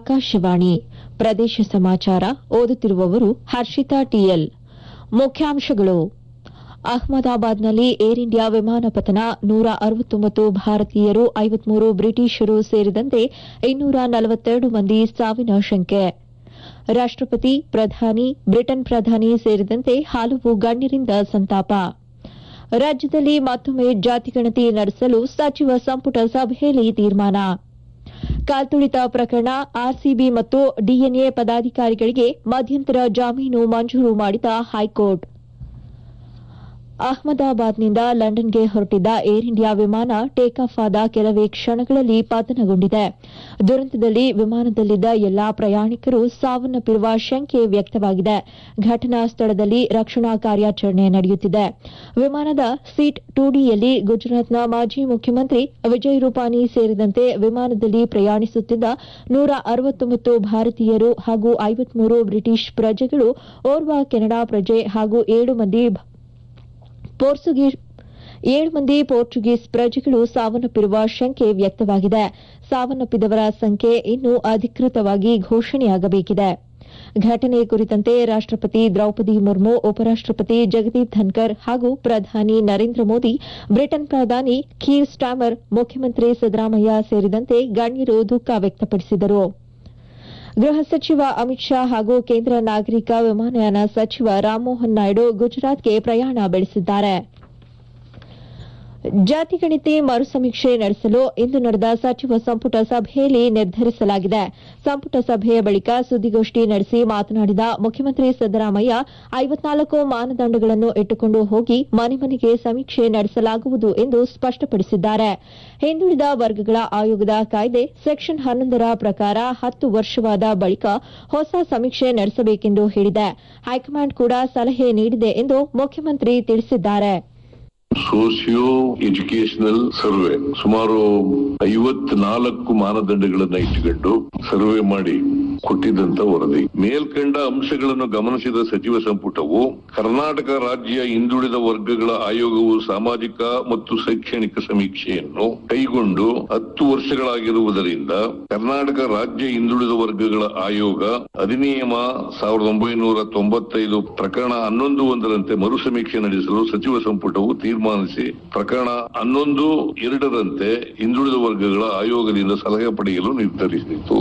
ಆಕಾಶವಾಣಿ ಪ್ರದೇಶ ಸಮಾಚಾರ ಓದುತ್ತಿರುವವರು ಹರ್ಷಿತಾ ಟಿಎಲ್ ಮುಖ್ಯಾಂಶಗಳು ಅಹ್ಮದಾಬಾದ್ನಲ್ಲಿ ಏರ್ ಇಂಡಿಯಾ ವಿಮಾನ ಪತನ ನೂರ ಅರವತ್ತೊಂಬತ್ತು ಭಾರತೀಯರು ಐವತ್ಮೂರು ಬ್ರಿಟಿಷರು ಸೇರಿದಂತೆ ಇನ್ನೂರ ನಲವತ್ತೆರಡು ಮಂದಿ ಸಾವಿನ ಶಂಕೆ ರಾಷ್ಟಪತಿ ಪ್ರಧಾನಿ ಬ್ರಿಟನ್ ಪ್ರಧಾನಿ ಸೇರಿದಂತೆ ಹಲವು ಗಣ್ಯರಿಂದ ಸಂತಾಪ ರಾಜ್ಯದಲ್ಲಿ ಮತ್ತೊಮ್ಮೆ ಜಾತಿಗಣತಿ ನಡೆಸಲು ಸಚಿವ ಸಂಪುಟ ಸಭೆಯಲ್ಲಿ ತೀರ್ಮಾನ ಕಾಲ್ತುಳಿತ ಪ್ರಕರಣ ಆರ್ಸಿಬಿ ಮತ್ತು ಡಿಎನ್ಎ ಪದಾಧಿಕಾರಿಗಳಿಗೆ ಮಧ್ಯಂತರ ಜಾಮೀನು ಮಂಜೂರು ಮಾಡಿದ ಹೈಕೋರ್ಟ್ ಅಹ್ಮದಾಬಾದ್ನಿಂದ ಲಂಡನ್ಗೆ ಹೊರಟಿದ್ದ ಏರ್ ಇಂಡಿಯಾ ವಿಮಾನ ಟೇಕ್ ಆಫ್ ಆದ ಕೆಲವೇ ಕ್ಷಣಗಳಲ್ಲಿ ಪತನಗೊಂಡಿದೆ ದುರಂತದಲ್ಲಿ ವಿಮಾನದಲ್ಲಿದ್ದ ಎಲ್ಲಾ ಪ್ರಯಾಣಿಕರು ಸಾವನ್ನಪ್ಪಿರುವ ಶಂಕೆ ವ್ಯಕ್ತವಾಗಿದೆ ಘಟನಾ ಸ್ಥಳದಲ್ಲಿ ರಕ್ಷಣಾ ಕಾರ್ಯಾಚರಣೆ ನಡೆಯುತ್ತಿದೆ ವಿಮಾನದ ಸೀಟ್ ಟೂ ಡಿಯಲ್ಲಿ ಗುಜರಾತ್ನ ಮಾಜಿ ಮುಖ್ಯಮಂತ್ರಿ ವಿಜಯ್ ರೂಪಾನಿ ಸೇರಿದಂತೆ ವಿಮಾನದಲ್ಲಿ ಪ್ರಯಾಣಿಸುತ್ತಿದ್ದ ನೂರ ಅರವತ್ತೊಂಬತ್ತು ಭಾರತೀಯರು ಹಾಗೂ ಐವತ್ಮೂರು ಬ್ರಿಟಿಷ್ ಪ್ರಜೆಗಳು ಓರ್ವ ಕೆನಡಾ ಪ್ರಜೆ ಹಾಗೂ ಏಳು ಮಂದಿ ಪೋರ್ಚುಗೀಸ್ ಏಳು ಮಂದಿ ಪೋರ್ಚುಗೀಸ್ ಪ್ರಜೆಗಳು ಸಾವನ್ನಪ್ಪಿರುವ ಶಂಕೆ ವ್ಯಕ್ತವಾಗಿದೆ ಸಾವನ್ನಪ್ಪಿದವರ ಸಂಖ್ಯೆ ಇನ್ನೂ ಅಧಿಕೃತವಾಗಿ ಘೋಷಣೆಯಾಗಬೇಕಿದೆ ಘಟನೆ ಕುರಿತಂತೆ ರಾಷ್ಟಪತಿ ದ್ರೌಪದಿ ಮುರ್ಮು ಉಪರಾಷ್ಟಪತಿ ಜಗದೀಪ್ ಧನ್ಕರ್ ಹಾಗೂ ಪ್ರಧಾನಿ ನರೇಂದ್ರ ಮೋದಿ ಬ್ರಿಟನ್ ಪ್ರಧಾನಿ ಖೀರ್ ಸ್ಟಾಮರ್ ಮುಖ್ಯಮಂತ್ರಿ ಸಿದ್ದರಾಮಯ್ಯ ಸೇರಿದಂತೆ ಗಣ್ಯರು ದುಃಖ ವ್ಯಕ್ತಪಡಿಸಿದರು ಗೃಹ ಸಚಿವ ಅಮಿತ್ ಶಾ ಹಾಗೂ ಕೇಂದ್ರ ನಾಗರಿಕ ವಿಮಾನಯಾನ ಸಚಿವ ರಾಮಮೋಹನ್ ನಾಯ್ಡು ಗುಜರಾತ್ಗೆ ಪ್ರಯಾಣ ಬೆಳೆಸಿದ್ದಾರೆ ಜಾತಿಗಣತಿ ಮರುಸಮೀಕ್ಷೆ ನಡೆಸಲು ಇಂದು ನಡೆದ ಸಚಿವ ಸಂಪುಟ ಸಭೆಯಲ್ಲಿ ನಿರ್ಧರಿಸಲಾಗಿದೆ ಸಂಪುಟ ಸಭೆಯ ಬಳಿಕ ಸುದ್ದಿಗೋಷ್ಠಿ ನಡೆಸಿ ಮಾತನಾಡಿದ ಮುಖ್ಯಮಂತ್ರಿ ಸಿದ್ದರಾಮಯ್ಯ ಐವತ್ನಾಲ್ಕು ಮಾನದಂಡಗಳನ್ನು ಇಟ್ಟುಕೊಂಡು ಹೋಗಿ ಮನೆ ಮನೆಗೆ ಸಮೀಕ್ಷೆ ನಡೆಸಲಾಗುವುದು ಎಂದು ಸ್ಪಷ್ಟಪಡಿಸಿದ್ದಾರೆ ಹಿಂದುಳಿದ ವರ್ಗಗಳ ಆಯೋಗದ ಕಾಯ್ದೆ ಸೆಕ್ಷನ್ ಹನ್ನೊಂದರ ಪ್ರಕಾರ ಹತ್ತು ವರ್ಷವಾದ ಬಳಿಕ ಹೊಸ ಸಮೀಕ್ಷೆ ನಡೆಸಬೇಕೆಂದು ಹೇಳಿದೆ ಹೈಕಮಾಂಡ್ ಕೂಡ ಸಲಹೆ ನೀಡಿದೆ ಎಂದು ಮುಖ್ಯಮಂತ್ರಿ ತಿಳಿಸಿದ್ದಾರೆ ಸೋಸಿಯೋ ಎಜುಕೇಶನಲ್ ಸರ್ವೆ ಸುಮಾರು ಐವತ್ನಾಲ್ಕು ಮಾನದಂಡಗಳನ್ನ ಇಟ್ಟುಕೊಂಡು ಸರ್ವೆ ಮಾಡಿ ಕೊಟ್ಟಿದ್ದಂತ ವರದಿ ಮೇಲ್ಕಂಡ ಅಂಶಗಳನ್ನು ಗಮನಿಸಿದ ಸಚಿವ ಸಂಪುಟವು ಕರ್ನಾಟಕ ರಾಜ್ಯ ಹಿಂದುಳಿದ ವರ್ಗಗಳ ಆಯೋಗವು ಸಾಮಾಜಿಕ ಮತ್ತು ಶೈಕ್ಷಣಿಕ ಸಮೀಕ್ಷೆಯನ್ನು ಕೈಗೊಂಡು ಹತ್ತು ವರ್ಷಗಳಾಗಿರುವುದರಿಂದ ಕರ್ನಾಟಕ ರಾಜ್ಯ ಹಿಂದುಳಿದ ವರ್ಗಗಳ ಆಯೋಗ ಅಧಿನಿಯಮ ಸಾವಿರದ ಒಂಬೈನೂರ ತೊಂಬತ್ತೈದು ಪ್ರಕರಣ ಹನ್ನೊಂದು ಒಂದರಂತೆ ಮರು ಸಮೀಕ್ಷೆ ನಡೆಸಲು ಸಚಿವ ಸಂಪುಟವು ತೀರ್ಮಾನಿಸಿ ಪ್ರಕರಣ ಹನ್ನೊಂದು ಎರಡರಂತೆ ಹಿಂದುಳಿದ ವರ್ಗಗಳ ಆಯೋಗದಿಂದ ಸಲಹೆ ಪಡೆಯಲು ನಿರ್ಧರಿಸಿತು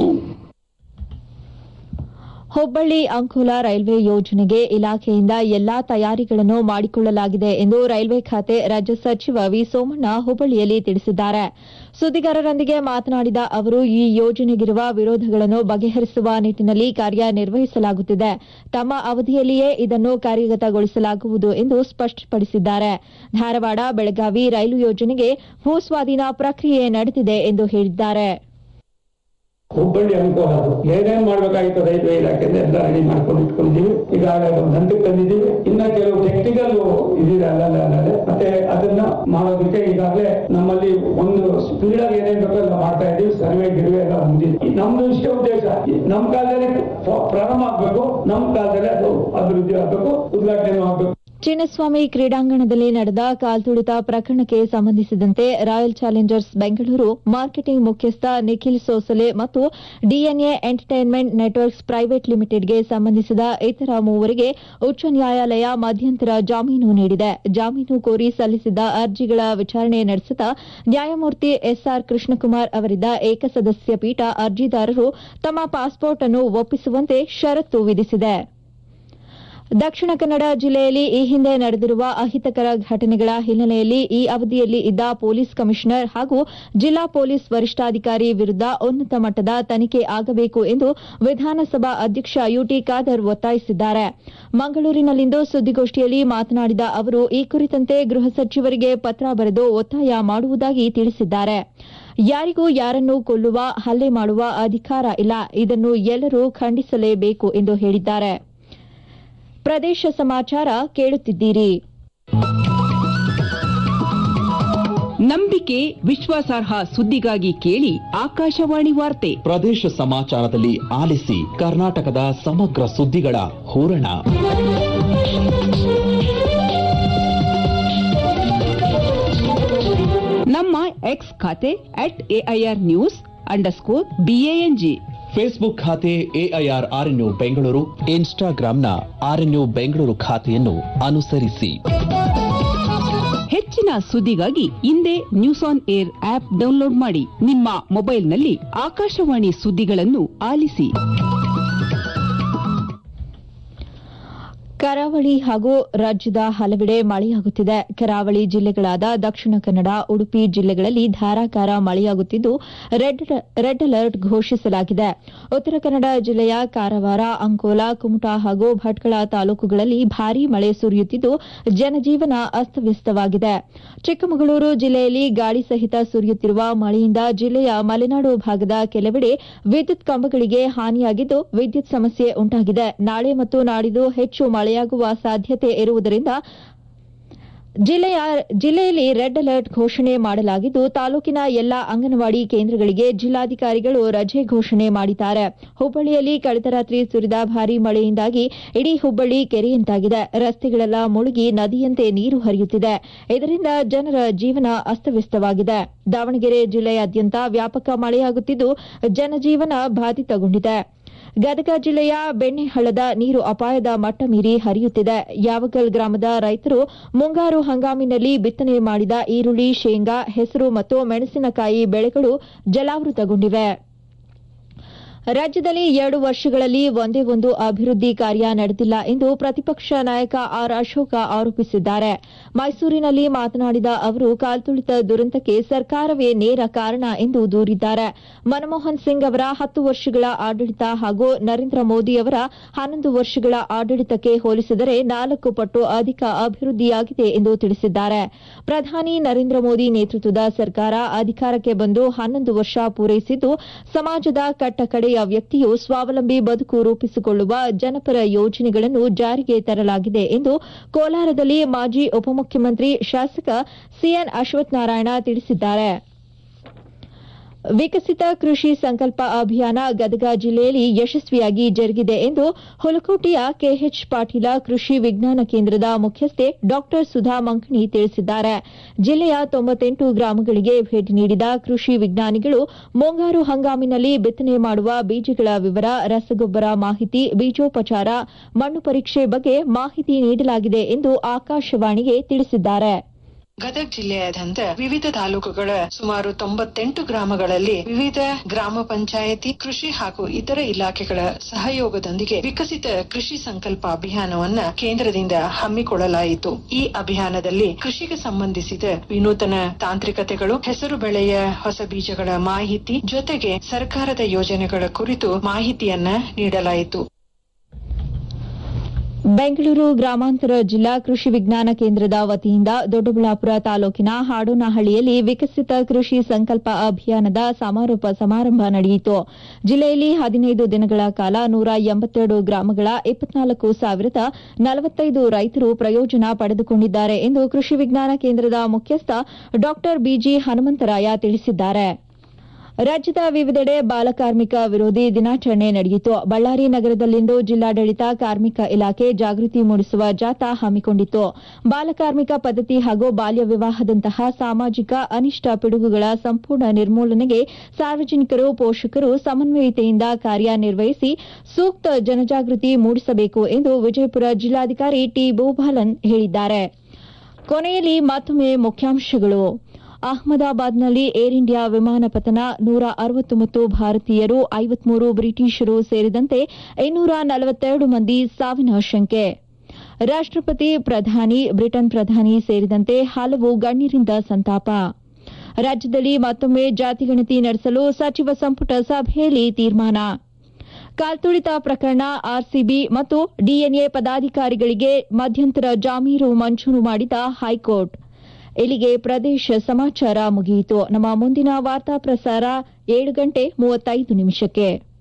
ಹುಬ್ಬಳ್ಳಿ ಅಂಕೋಲಾ ರೈಲ್ವೆ ಯೋಜನೆಗೆ ಇಲಾಖೆಯಿಂದ ಎಲ್ಲಾ ತಯಾರಿಗಳನ್ನು ಮಾಡಿಕೊಳ್ಳಲಾಗಿದೆ ಎಂದು ರೈಲ್ವೆ ಖಾತೆ ರಾಜ್ಯ ಸಚಿವ ವಿ ಸೋಮಣ್ಣ ಹುಬ್ಬಳ್ಳಿಯಲ್ಲಿ ತಿಳಿಸಿದ್ದಾರೆ ಸುದ್ದಿಗಾರರೊಂದಿಗೆ ಮಾತನಾಡಿದ ಅವರು ಈ ಯೋಜನೆಗಿರುವ ವಿರೋಧಗಳನ್ನು ಬಗೆಹರಿಸುವ ನಿಟ್ಟಿನಲ್ಲಿ ಕಾರ್ಯನಿರ್ವಹಿಸಲಾಗುತ್ತಿದೆ ತಮ್ಮ ಅವಧಿಯಲ್ಲಿಯೇ ಇದನ್ನು ಕಾರ್ಯಗತಗೊಳಿಸಲಾಗುವುದು ಎಂದು ಸ್ಪಷ್ಟಪಡಿಸಿದ್ದಾರೆ ಧಾರವಾಡ ಬೆಳಗಾವಿ ರೈಲು ಯೋಜನೆಗೆ ಭೂಸ್ವಾಧೀನ ಪ್ರಕ್ರಿಯೆ ನಡೆದಿದೆ ಎಂದು ಹೇಳಿದ್ದಾರೆ ಹುಬ್ಬಳ್ಳಿ ಅನುಕೂಲ ಅದು ಏನೇನ್ ಮಾಡ್ಬೇಕಾಗಿತ್ತು ರೈಲ್ವೆ ಇಲಾಖೆಯಿಂದ ಎಲ್ಲ ರೆಡಿ ಮಾಡ್ಕೊಂಡು ಇಟ್ಕೊಂಡಿದೀವಿ ಈಗಾಗಲೇ ಒಂದು ಹಂತಕ್ಕೆ ತಂದಿದ್ದೀವಿ ಇನ್ನ ಕೆಲವು ಟೆಕ್ನಿಕಲ್ ಇದಿದೆ ಅಲ್ಲಲ್ಲ ಅಲ್ಲದೆ ಮತ್ತೆ ಅದನ್ನ ಮಾಡೋದಕ್ಕೆ ಈಗಾಗಲೇ ನಮ್ಮಲ್ಲಿ ಒಂದು ಸ್ಪೀಡ್ ಆಗಿ ಏನೇನ್ ಬೇಕೋ ಎಲ್ಲ ಮಾಡ್ತಾ ಇದೀವಿ ಸರ್ವೆ ಗಿರ್ವೆ ಎಲ್ಲ ಹೊಂದಿದ್ವಿ ನಮ್ದು ಇಷ್ಟೇ ಉದ್ದೇಶ ನಮ್ ಕಾಲದಲ್ಲಿ ಪ್ರಾರಂಭ ಆಗ್ಬೇಕು ನಮ್ ಕಾಲದಲ್ಲಿ ಅದು ಅಭಿವೃದ್ಧಿ ಆಗ್ಬೇಕು ಉದ್ಘಾಟನೆ ಆಗ್ಬೇಕು ಚಿನ್ನಸ್ವಾಮಿ ಕ್ರೀಡಾಂಗಣದಲ್ಲಿ ನಡೆದ ಕಾಲ್ತುಳಿತ ಪ್ರಕರಣಕ್ಕೆ ಸಂಬಂಧಿಸಿದಂತೆ ರಾಯಲ್ ಚಾಲೆಂಜರ್ಸ್ ಬೆಂಗಳೂರು ಮಾರ್ಕೆಟಿಂಗ್ ಮುಖ್ಯಸ್ಥ ನಿಖಿಲ್ ಸೋಸಲೆ ಮತ್ತು ಡಿಎನ್ಎ ಎಂಟರ್ಟೈನ್ಮೆಂಟ್ ನೆಟ್ವರ್ಕ್ಸ್ ಪ್ರೈವೇಟ್ ಲಿಮಿಟೆಡ್ಗೆ ಸಂಬಂಧಿಸಿದ ಇತರ ಮೂವರಿಗೆ ಉಚ್ಚ ನ್ಯಾಯಾಲಯ ಮಧ್ಯಂತರ ಜಾಮೀನು ನೀಡಿದೆ ಜಾಮೀನು ಕೋರಿ ಸಲ್ಲಿಸಿದ್ದ ಅರ್ಜಿಗಳ ವಿಚಾರಣೆ ನಡೆಸಿದ ನ್ಯಾಯಮೂರ್ತಿ ಎಸ್ಆರ್ ಕೃಷ್ಣಕುಮಾರ್ ಅವರಿದ್ದ ಏಕಸದಸ್ಯ ಪೀಠ ಅರ್ಜಿದಾರರು ತಮ್ಮ ಪಾಸ್ಪೋರ್ಟ್ ಅನ್ನು ಒಪ್ಪಿಸುವಂತೆ ಷರತ್ತು ವಿಧಿಸಿದೆ ದಕ್ಷಿಣ ಕನ್ನಡ ಜಿಲ್ಲೆಯಲ್ಲಿ ಈ ಹಿಂದೆ ನಡೆದಿರುವ ಅಹಿತಕರ ಘಟನೆಗಳ ಹಿನ್ನೆಲೆಯಲ್ಲಿ ಈ ಅವಧಿಯಲ್ಲಿ ಇದ್ದ ಪೊಲೀಸ್ ಕಮಿಷನರ್ ಹಾಗೂ ಜಿಲ್ಲಾ ಪೊಲೀಸ್ ವರಿಷ್ಠಾಧಿಕಾರಿ ವಿರುದ್ದ ಉನ್ನತ ಮಟ್ಟದ ತನಿಖೆ ಆಗಬೇಕು ಎಂದು ವಿಧಾನಸಭಾ ಅಧ್ಯಕ್ಷ ಯುಟಿ ಖಾದರ್ ಒತ್ತಾಯಿಸಿದ್ದಾರೆ ಮಂಗಳೂರಿನಲ್ಲಿಂದು ಸುದ್ದಿಗೋಷ್ಠಿಯಲ್ಲಿ ಮಾತನಾಡಿದ ಅವರು ಈ ಕುರಿತಂತೆ ಗೃಹ ಸಚಿವರಿಗೆ ಪತ್ರ ಬರೆದು ಒತ್ತಾಯ ಮಾಡುವುದಾಗಿ ತಿಳಿಸಿದ್ದಾರೆ ಯಾರಿಗೂ ಯಾರನ್ನೂ ಕೊಲ್ಲುವ ಹಲ್ಲೆ ಮಾಡುವ ಅಧಿಕಾರ ಇಲ್ಲ ಇದನ್ನು ಎಲ್ಲರೂ ಖಂಡಿಸಲೇಬೇಕು ಎಂದು ಹೇಳಿದ್ದಾರೆ ಪ್ರದೇಶ ಸಮಾಚಾರ ಕೇಳುತ್ತಿದ್ದೀರಿ ನಂಬಿಕೆ ವಿಶ್ವಾಸಾರ್ಹ ಸುದ್ದಿಗಾಗಿ ಕೇಳಿ ಆಕಾಶವಾಣಿ ವಾರ್ತೆ ಪ್ರದೇಶ ಸಮಾಚಾರದಲ್ಲಿ ಆಲಿಸಿ ಕರ್ನಾಟಕದ ಸಮಗ್ರ ಸುದ್ದಿಗಳ ಹೂರಣ ನಮ್ಮ ಎಕ್ಸ್ ಖಾತೆ at AIR news underscore B A N G Facebook ಖಾತೆ ಎಐಆರ್ ಆರ್ಎನ್ಯು ಬೆಂಗಳೂರು ಇನ್ಸ್ಟಾಗ್ರಾಂನ ಆರ್ಎನ್ಯು ಬೆಂಗಳೂರು ಖಾತೆಯನ್ನು ಅನುಸರಿಸಿ ಹೆಚ್ಚಿನ ಸುದ್ದಿಗಾಗಿ ಹಿಂದೆ news on air app download ಮಾಡಿ ನಿಮ್ಮ ಮೊಬೈಲ್ನಲ್ಲಿ ಆಕಾಶವಾಣಿ ಸುದ್ದಿಗಳನ್ನು ಆಲಿಸಿ ಕರಾವಳಿ ಹಾಗೂ ರಾಜ್ಯದ ಹಲವೆಡೆ ಮಳೆಯಾಗುತ್ತಿದೆ ಕರಾವಳಿ ಜಿಲ್ಲೆಗಳಾದ ದಕ್ಷಿಣ ಕನ್ನಡ ಉಡುಪಿ ಜಿಲ್ಲೆಗಳಲ್ಲಿ ಧಾರಾಕಾರ ಮಳೆಯಾಗುತ್ತಿದ್ದು ರೆಡ್ ರೆಡ್ ಅಲರ್ಟ್ ಘೋಷಿಸಲಾಗಿದೆ ಉತ್ತರ ಕನ್ನಡ ಜಿಲ್ಲೆಯ ಕಾರವಾರ ಅಂಕೋಲಾ ಕುಮಟಾ ಹಾಗೂ ಭಟ್ಕಳ ತಾಲೂಕುಗಳಲ್ಲಿ ಭಾರೀ ಮಳೆ ಸುರಿಯುತ್ತಿದ್ದು ಜನಜೀವನ ಅಸ್ತವ್ಯಸ್ತವಾಗಿದೆ ಚಿಕ್ಕಮಗಳೂರು ಜಿಲ್ಲೆಯಲ್ಲಿ ಗಾಳಿ ಸಹಿತ ಸುರಿಯುತ್ತಿರುವ ಮಳೆಯಿಂದ ಜಿಲ್ಲೆಯ ಮಲೆನಾಡು ಭಾಗದ ಕೆಲವೆಡೆ ವಿದ್ಯುತ್ ಕಂಬಗಳಿಗೆ ಹಾನಿಯಾಗಿದ್ದು ವಿದ್ಯುತ್ ಸಮಸ್ಯೆ ಉಂಟಾಗಿದೆ ನಾಳೆ ಮತ್ತು ನಾಡಿದ್ದು ಹೆಚ್ಚು ಮಳೆಯಾಗುವ ಸಾಧ್ಯತೆ ಇರುವುದರಿಂದ ಜಿಲ್ಲೆಯ ಜಿಲ್ಲೆಯಲ್ಲಿ ರೆಡ್ ಅಲರ್ಟ್ ಘೋಷಣೆ ಮಾಡಲಾಗಿದ್ದು ತಾಲೂಕಿನ ಎಲ್ಲಾ ಅಂಗನವಾಡಿ ಕೇಂದ್ರಗಳಿಗೆ ಜಿಲ್ಲಾಧಿಕಾರಿಗಳು ರಜೆ ಘೋಷಣೆ ಮಾಡಿದ್ದಾರೆ ಹುಬ್ಬಳ್ಳಿಯಲ್ಲಿ ಕಳೆದ ರಾತ್ರಿ ಸುರಿದ ಭಾರೀ ಮಳೆಯಿಂದಾಗಿ ಇಡೀ ಹುಬ್ಬಳ್ಳಿ ಕೆರೆಯಂತಾಗಿದೆ ರಸ್ತೆಗಳೆಲ್ಲ ಮುಳುಗಿ ನದಿಯಂತೆ ನೀರು ಹರಿಯುತ್ತಿದೆ ಇದರಿಂದ ಜನರ ಜೀವನ ಅಸ್ತವ್ಯಸ್ತವಾಗಿದೆ ದಾವಣಗೆರೆ ಜಿಲ್ಲೆಯಾದ್ಯಂತ ವ್ಯಾಪಕ ಮಳೆಯಾಗುತ್ತಿದ್ದು ಜನಜೀವನ ಬಾಧಿತಗೊಂಡಿದೆ ಗದಗ ಜಿಲ್ಲೆಯ ಬೆಣ್ಣೆಹಳ್ಳದ ನೀರು ಅಪಾಯದ ಮಟ್ಟ ಮೀರಿ ಹರಿಯುತ್ತಿದೆ ಯಾವಗಲ್ ಗ್ರಾಮದ ರೈತರು ಮುಂಗಾರು ಹಂಗಾಮಿನಲ್ಲಿ ಬಿತ್ತನೆ ಮಾಡಿದ ಈರುಳ್ಳಿ ಶೇಂಗಾ ಹೆಸರು ಮತ್ತು ಮೆಣಸಿನಕಾಯಿ ಬೆಳೆಗಳು ಜಲಾವೃತಗೊಂಡಿವೆ ರಾಜ್ಯದಲ್ಲಿ ಎರಡು ವರ್ಷಗಳಲ್ಲಿ ಒಂದೇ ಒಂದು ಅಭಿವೃದ್ಧಿ ಕಾರ್ಯ ನಡೆದಿಲ್ಲ ಎಂದು ಪ್ರತಿಪಕ್ಷ ನಾಯಕ ಆರ್ ಅಶೋಕ ಆರೋಪಿಸಿದ್ದಾರೆ ಮೈಸೂರಿನಲ್ಲಿ ಮಾತನಾಡಿದ ಅವರು ಕಾಲ್ತುಳಿತ ದುರಂತಕ್ಕೆ ಸರ್ಕಾರವೇ ನೇರ ಕಾರಣ ಎಂದು ದೂರಿದ್ದಾರೆ ಮನಮೋಹನ್ ಸಿಂಗ್ ಅವರ ಹತ್ತು ವರ್ಷಗಳ ಆಡಳಿತ ಹಾಗೂ ನರೇಂದ್ರ ಮೋದಿ ಅವರ ಹನ್ನೊಂದು ವರ್ಷಗಳ ಆಡಳಿತಕ್ಕೆ ಹೋಲಿಸಿದರೆ ನಾಲ್ಕು ಪಟ್ಟು ಅಧಿಕ ಅಭಿವೃದ್ಧಿಯಾಗಿದೆ ಎಂದು ತಿಳಿಸಿದ್ದಾರೆ ಪ್ರಧಾನಿ ನರೇಂದ್ರ ಮೋದಿ ನೇತೃತ್ವದ ಸರ್ಕಾರ ಅಧಿಕಾರಕ್ಕೆ ಬಂದು ಹನ್ನೊಂದು ವರ್ಷ ಪೂರೈಸಿದ್ದು ಸಮಾಜದ ಕಟ್ಟಕಡೆಯ ವ್ಯಕ್ತಿಯು ಸ್ವಾವಲಂಬಿ ಬದುಕು ರೂಪಿಸಿಕೊಳ್ಳುವ ಜನಪರ ಯೋಜನೆಗಳನ್ನು ಜಾರಿಗೆ ತರಲಾಗಿದೆ ಎಂದು ಕೋಲಾರದಲ್ಲಿ ಮಾಜಿ ಉಪಮುಖ್ಯಮಂತ್ರಿ ಶಾಸಕ ಸಿಎನ್ ಅಶ್ವತ್ಥನಾರಾಯಣ ತಿಳಿಸಿದ್ದಾರೆ ವಿಕಸಿತ ಕೃಷಿ ಸಂಕಲ್ಪ ಅಭಿಯಾನ ಗದಗ ಜಿಲ್ಲೆಯಲ್ಲಿ ಯಶಸ್ವಿಯಾಗಿ ಜರುಗಿದೆ ಎಂದು ಹುಲಕೋಟೆಯ ಕೆಎಚ್ ಪಾಟೀಲ ಕೃಷಿ ವಿಜ್ಞಾನ ಕೇಂದ್ರದ ಮುಖ್ಯಸ್ಥೆ ಡಾ ಸುಧಾ ಮಂಕಣಿ ತಿಳಿಸಿದ್ದಾರೆ ಜಿಲ್ಲೆಯ ತೊಂಬತ್ತೆಂಟು ಗ್ರಾಮಗಳಿಗೆ ಭೇಟಿ ನೀಡಿದ ಕೃಷಿ ವಿಜ್ಞಾನಿಗಳು ಮುಂಗಾರು ಹಂಗಾಮಿನಲ್ಲಿ ಬಿತ್ತನೆ ಮಾಡುವ ಬೀಜಗಳ ವಿವರ ರಸಗೊಬ್ಬರ ಮಾಹಿತಿ ಬೀಜೋಪಚಾರ ಮಣ್ಣು ಪರೀಕ್ಷೆ ಬಗ್ಗೆ ಮಾಹಿತಿ ನೀಡಲಾಗಿದೆ ಎಂದು ಆಕಾಶವಾಣಿಗೆ ತಿಳಿಸಿದ್ದಾರೆ ಗದಗ ಜಿಲ್ಲೆಯಾದ್ಯಂತ ವಿವಿಧ ತಾಲೂಕುಗಳ ಸುಮಾರು ತೊಂಬತ್ತೆಂಟು ಗ್ರಾಮಗಳಲ್ಲಿ ವಿವಿಧ ಗ್ರಾಮ ಪಂಚಾಯಿತಿ ಕೃಷಿ ಹಾಗೂ ಇತರ ಇಲಾಖೆಗಳ ಸಹಯೋಗದೊಂದಿಗೆ ವಿಕಸಿತ ಕೃಷಿ ಸಂಕಲ್ಪ ಅಭಿಯಾನವನ್ನ ಕೇಂದ್ರದಿಂದ ಹಮ್ಮಿಕೊಳ್ಳಲಾಯಿತು ಈ ಅಭಿಯಾನದಲ್ಲಿ ಕೃಷಿಗೆ ಸಂಬಂಧಿಸಿದ ವಿನೂತನ ತಾಂತ್ರಿಕತೆಗಳು ಹೆಸರು ಬೆಳೆಯ ಹೊಸ ಬೀಜಗಳ ಮಾಹಿತಿ ಜೊತೆಗೆ ಸರ್ಕಾರದ ಯೋಜನೆಗಳ ಕುರಿತು ಮಾಹಿತಿಯನ್ನ ನೀಡಲಾಯಿತು ಬೆಂಗಳೂರು ಗ್ರಾಮಾಂತರ ಜಿಲ್ಲಾ ಕೃಷಿ ವಿಜ್ಞಾನ ಕೇಂದ್ರದ ವತಿಯಿಂದ ದೊಡ್ಡಬಳ್ಳಾಪುರ ತಾಲೂಕಿನ ಹಾಡೋನಹಳ್ಳಿಯಲ್ಲಿ ವಿಕಸಿತ ಕೃಷಿ ಸಂಕಲ್ಪ ಅಭಿಯಾನದ ಸಮಾರೋಪ ಸಮಾರಂಭ ನಡೆಯಿತು ಜಿಲ್ಲೆಯಲ್ಲಿ ಹದಿನೈದು ದಿನಗಳ ಕಾಲ ನೂರ ಎಂಬತ್ತೆರಡು ಗ್ರಾಮಗಳ ಇಪ್ಪತ್ನಾಲ್ಕು ಸಾವಿರದ ನಲವತ್ತೈದು ರೈತರು ಪ್ರಯೋಜನ ಪಡೆದುಕೊಂಡಿದ್ದಾರೆ ಎಂದು ಕೃಷಿ ವಿಜ್ಞಾನ ಕೇಂದ್ರದ ಮುಖ್ಯಸ್ಥ ಡಾ ಬಿಜಿ ಹನುಮಂತರಾಯ ತಿಳಿಸಿದ್ದಾರೆ ರಾಜ್ಯದ ವಿವಿಧೆಡೆ ಬಾಲಕಾರ್ಮಿಕ ವಿರೋಧಿ ದಿನಾಚರಣೆ ನಡೆಯಿತು ಬಳ್ಳಾರಿ ನಗರದಲ್ಲಿಂದು ಜಿಲ್ಲಾಡಳಿತ ಕಾರ್ಮಿಕ ಇಲಾಖೆ ಜಾಗೃತಿ ಮೂಡಿಸುವ ಜಾಥಾ ಹಮ್ಮಿಕೊಂಡಿತ್ತು ಬಾಲಕಾರ್ಮಿಕ ಪದ್ಧತಿ ಹಾಗೂ ಬಾಲ್ಯ ವಿವಾಹದಂತಹ ಸಾಮಾಜಿಕ ಅನಿಷ್ಟ ಪಿಡುಗುಗಳ ಸಂಪೂರ್ಣ ನಿರ್ಮೂಲನೆಗೆ ಸಾರ್ವಜನಿಕರು ಪೋಷಕರು ಸಮನ್ವಯತೆಯಿಂದ ಕಾರ್ಯನಿರ್ವಹಿಸಿ ಸೂಕ್ತ ಜನಜಾಗೃತಿ ಮೂಡಿಸಬೇಕು ಎಂದು ವಿಜಯಪುರ ಜಿಲ್ಲಾಧಿಕಾರಿ ಟಿ ಭೂಬಾಲನ್ ಹೇಳಿದ್ದಾರೆ ಕೊನೆಯಲ್ಲಿ ಮತ್ತೊಮ್ಮೆ ಮುಖ್ಯಾಂಶಗಳು ಅಹಮದಾಬಾದ್ನಲ್ಲಿ ಏರ್ ಇಂಡಿಯಾ ವಿಮಾನ ಪತನ ನೂರ ಅರವತ್ತೊಂಬತ್ತು ಭಾರತೀಯರು ಐವತ್ಮೂರು ಬ್ರಿಟಿಷರು ಸೇರಿದಂತೆ ಇನ್ನೂರ ನಲವತ್ತೆರಡು ಮಂದಿ ಸಾವಿನ ಶಂಕೆ ರಾಷ್ಟಪತಿ ಪ್ರಧಾನಿ ಬ್ರಿಟನ್ ಪ್ರಧಾನಿ ಸೇರಿದಂತೆ ಹಲವು ಗಣ್ಯರಿಂದ ಸಂತಾಪ ರಾಜ್ಯದಲ್ಲಿ ಮತ್ತೊಮ್ಮೆ ಜಾತಿಗಣತಿ ನಡೆಸಲು ಸಚಿವ ಸಂಪುಟ ಸಭೆಯಲ್ಲಿ ತೀರ್ಮಾನ ಕಾಲ್ತುಳಿತ ಪ್ರಕರಣ ಆರ್ಸಿಬಿ ಮತ್ತು ಡಿಎನ್ಎ ಪದಾಧಿಕಾರಿಗಳಿಗೆ ಮಧ್ಯಂತರ ಜಾಮೀನು ಮಂಜೂರು ಮಾಡಿದ ಹೈಕೋರ್ಟ್ ಇಲ್ಲಿಗೆ ಪ್ರದೇಶ ಸಮಾಚಾರ ಮುಗಿಯಿತು ನಮ್ಮ ಮುಂದಿನ ವಾರ್ತಾ ಪ್ರಸಾರ ಏಳು ಗಂಟೆ ಮೂವತ್ತೈದು ನಿಮಿಷಕ್ಕೆ